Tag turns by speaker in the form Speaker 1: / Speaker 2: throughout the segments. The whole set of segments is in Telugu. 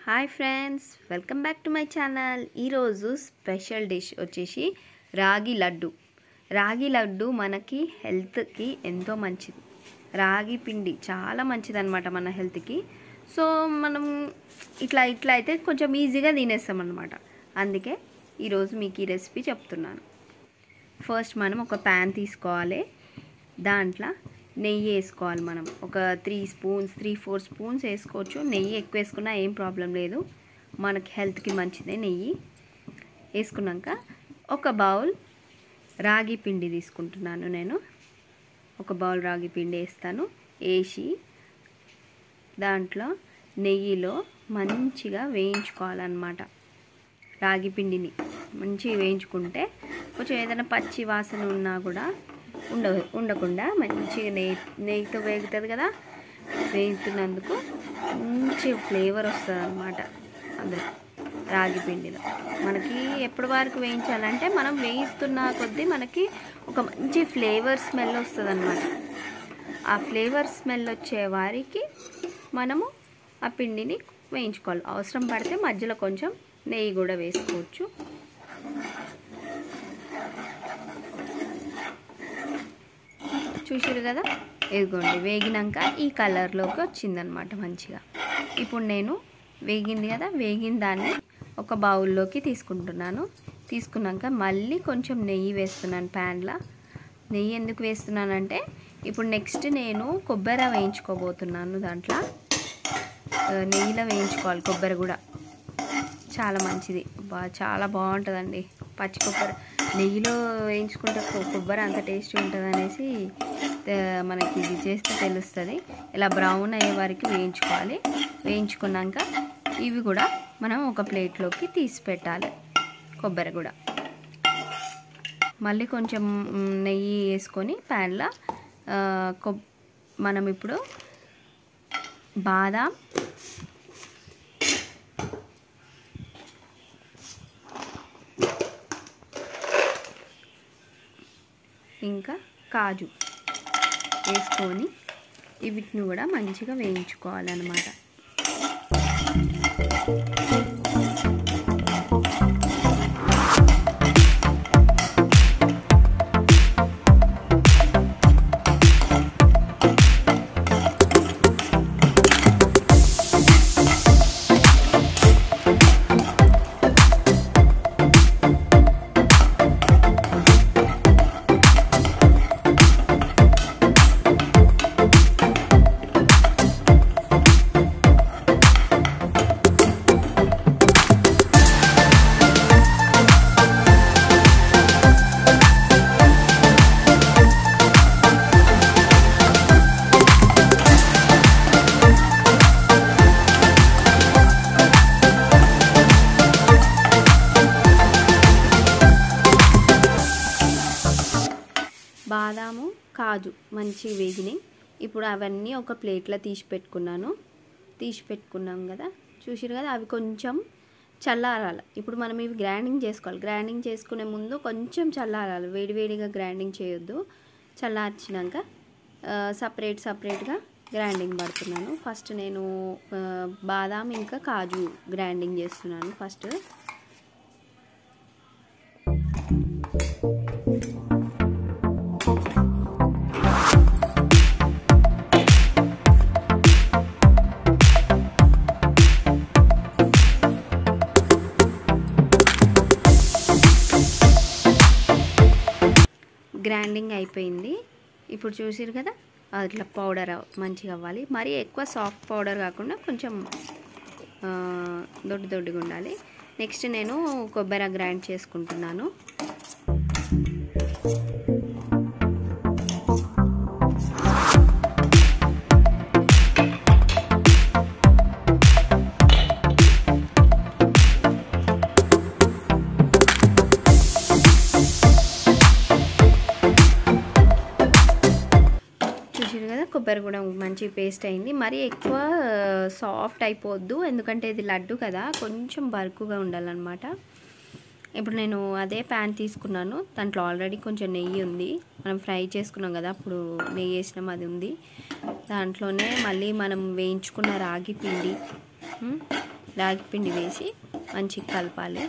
Speaker 1: hi friends welcome back to my channel ఈరోజు స్పెషల్ డిష్ వచ్చేసి రాగి లడ్డు రాగి లడ్డు మనకి హెల్త్కి ఎంతో మంచిది రాగి పిండి చాలా మంచిది అనమాట మన హెల్త్కి సో మనం ఇట్లా ఇట్లా అయితే కొంచెం ఈజీగా తినేస్తాం అనమాట అందుకే ఈరోజు మీకు ఈ రెసిపీ చెప్తున్నాను ఫస్ట్ మనం ఒక ప్యాన్ తీసుకోవాలి దాంట్లో నెయ్యి వేసుకోవాలి మనం ఒక three spoons three four spoons వేసుకోవచ్చు నెయ్యి ఎక్కువ వేసుకున్నా ఏం ప్రాబ్లం లేదు మనకి హెల్త్కి మంచిదే నెయ్యి వేసుకున్నాక ఒక బౌల్ రాగి పిండి తీసుకుంటున్నాను నేను ఒక బౌల్ రాగి పిండి వేస్తాను వేసి దాంట్లో నెయ్యిలో మంచిగా వేయించుకోవాలన్నమాట రాగి పిండిని మంచిగా వేయించుకుంటే కొంచెం ఏదైనా పచ్చి వాసన ఉన్నా కూడా ఉండ ఉండకుండా మంచిగా నెయ్యి నెయ్యితో వేగుతుంది కదా వేగుతున్నందుకు మంచి ఫ్లేవర్ వస్తుంది అనమాట అందులో రాగి పిండిలో మనకి ఎప్పటి వరకు వేయించాలంటే మనం వేయిస్తున్న కొద్దీ మనకి ఒక మంచి ఫ్లేవర్ స్మెల్ వస్తుంది అనమాట ఆ ఫ్లేవర్ స్మెల్ వచ్చే వారికి మనము ఆ పిండిని వేయించుకోవాలి అవసరం పడితే మధ్యలో కొంచెం నెయ్యి కూడా వేసుకోవచ్చు చూసారు కదా ఇదిగోండి వేగినాక ఈ కలర్లోకి వచ్చిందనమాట మంచిగా ఇప్పుడు నేను వేగింది కదా వేగిన దాన్ని ఒక బౌల్లోకి తీసుకుంటున్నాను తీసుకున్నాక మళ్ళీ కొంచెం నెయ్యి వేస్తున్నాను ప్యాన్లో నెయ్యి ఎందుకు వేస్తున్నానంటే ఇప్పుడు నెక్స్ట్ నేను కొబ్బరి వేయించుకోబోతున్నాను దాంట్లో నెయ్యిలో వేయించుకోవాలి కొబ్బరి కూడా చాలా మంచిది బా చాలా బాగుంటుందండి పచ్చి కొబ్బరి నెయ్యిలో వేయించుకుంటే కొబ్బరి అంత టేస్టీ ఉంటుంది అనేసి మనకి ఇది చేస్తే తెలుస్తుంది ఇలా బ్రౌన్ అయ్యే వరకు వేయించుకోవాలి వేయించుకున్నాక ఇవి కూడా మనం ఒక ప్లేట్లోకి తీసి పెట్టాలి కొబ్బరి కూడా మళ్ళీ కొంచెం నెయ్యి వేసుకొని ప్యాన్లో కొబ్ మనం ఇప్పుడు బాదాం ఇంకా కాజు వేసుకొని వీటిని కూడా మంచిగా వేయించుకోవాలన్నమాట బాదాము కాజు మంచి వేగినాయి ఇప్పుడు అవన్నీ ఒక ప్లేట్లో తీసి పెట్టుకున్నాను తీసి పెట్టుకున్నాం కదా చూసారు కదా అవి కొంచెం చల్లారాలి ఇప్పుడు మనం ఇవి గ్రైండింగ్ చేసుకోవాలి గ్రైండింగ్ చేసుకునే ముందు కొంచెం చల్లారాలి వేడివేడిగా గ్రైండింగ్ చేయొద్దు చల్లార్చినాక సపరేట్ సపరేట్గా గ్రైండింగ్ పడుతున్నాను ఫస్ట్ నేను బాదాం ఇంకా కాజు గ్రైండింగ్ చేస్తున్నాను ఫస్ట్ గ్రైండింగ్ అయిపోయింది ఇప్పుడు చూసారు కదా అట్లా పౌడర్ మంచిగా అవ్వాలి మరీ ఎక్కువ సాఫ్ట్ పౌడర్ కాకుండా కొంచెం దొడ్డు దొడ్డుగా ఉండాలి నెక్స్ట్ నేను కొబ్బరి గ్రైండ్ చేసుకుంటున్నాను చూసారు కదా కొబ్బరి కూడా మంచి పేస్ట్ అయింది మరి ఎక్కువ సాఫ్ట్ అయిపోద్దు ఎందుకంటే ఇది లడ్డు కదా కొంచెం బరుకుగా ఉండాలన్నమాట ఇప్పుడు నేను అదే ప్యాన్ తీసుకున్నాను దాంట్లో ఆల్రెడీ కొంచెం నెయ్యి ఉంది మనం ఫ్రై చేసుకున్నాం కదా అప్పుడు నెయ్యి వేసినాం అది ఉంది దాంట్లోనే మళ్ళీ మనం వేయించుకున్న రాగి పిండి రాగి పిండి వేసి మంచిగా కలపాలి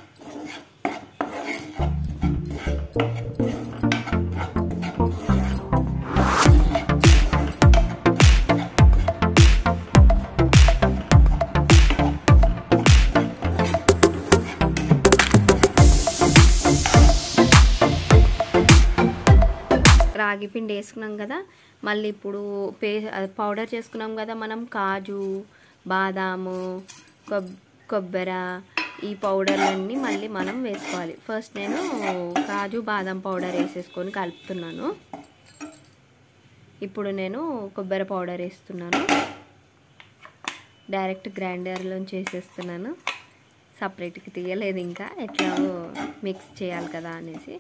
Speaker 1: రాగి పిండి వేసుకున్నాం కదా మళ్ళీ ఇప్పుడు పే పౌడర్ చేసుకున్నాం కదా మనం కాజు బాదాము కొబ్ కొబ్బరి ఈ పౌడర్లన్నీ మళ్ళీ మనం వేసుకోవాలి ఫస్ట్ నేను కాజు బాదం పౌడర్ వేసేసుకొని కలుపుతున్నాను ఇప్పుడు నేను కొబ్బరి పౌడర్ వేస్తున్నాను డైరెక్ట్ గ్రైండర్లోంచి వేసేస్తున్నాను సపరేట్కి తీయలేదు ఇంకా ఎట్లా మిక్స్ చేయాలి కదా అనేసి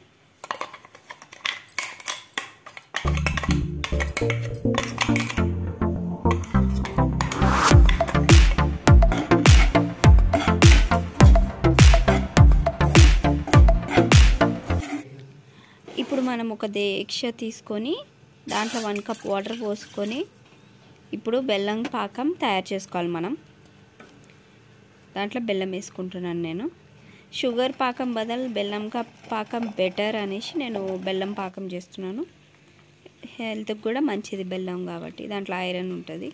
Speaker 1: ఇప్పుడు మనం ఒక దీక్ష తీసుకొని దాంట్లో వన్ కప్ వాటర్ పోసుకొని ఇప్పుడు బెల్లం పాకం తయారు చేసుకోవాలి మనం దాంట్లో బెల్లం వేసుకుంటున్నాను నేను షుగర్ పాకం బదులు బెల్లం పాకం బెటర్ అనేసి నేను బెల్లం పాకం చేస్తున్నాను హెల్త్కి కూడా మంచిది బెల్లం కాబట్టి దాంట్లో ఐరన్ ఉంటుంది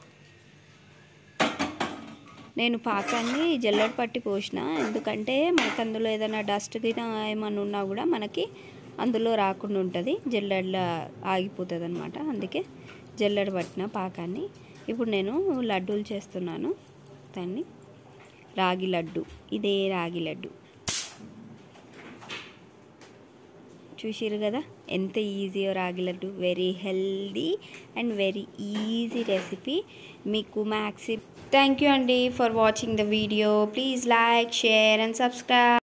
Speaker 1: నేను పాకాన్ని జల్లెడ పట్టి పోసిన ఎందుకంటే మనకు అందులో ఏదైనా డస్ట్ గిన ఏమన్నా ఉన్నా కూడా మనకి అందులో రాకుండా ఉంటుంది జల్లెడలా ఆగిపోతుంది అనమాట అందుకే జల్లెడ పట్టిన పాకాన్ని ఇప్పుడు నేను లడ్డూలు చేస్తున్నాను దాన్ని రాగి లడ్డు ఇదే రాగి లడ్డు చూసిరు కదా ఎంత ఈజీయో ragi laddu very healthy and very easy recipe మీకు మ్యాక్సి థ్యాంక్ యూ అండి for watching the video please like share and subscribe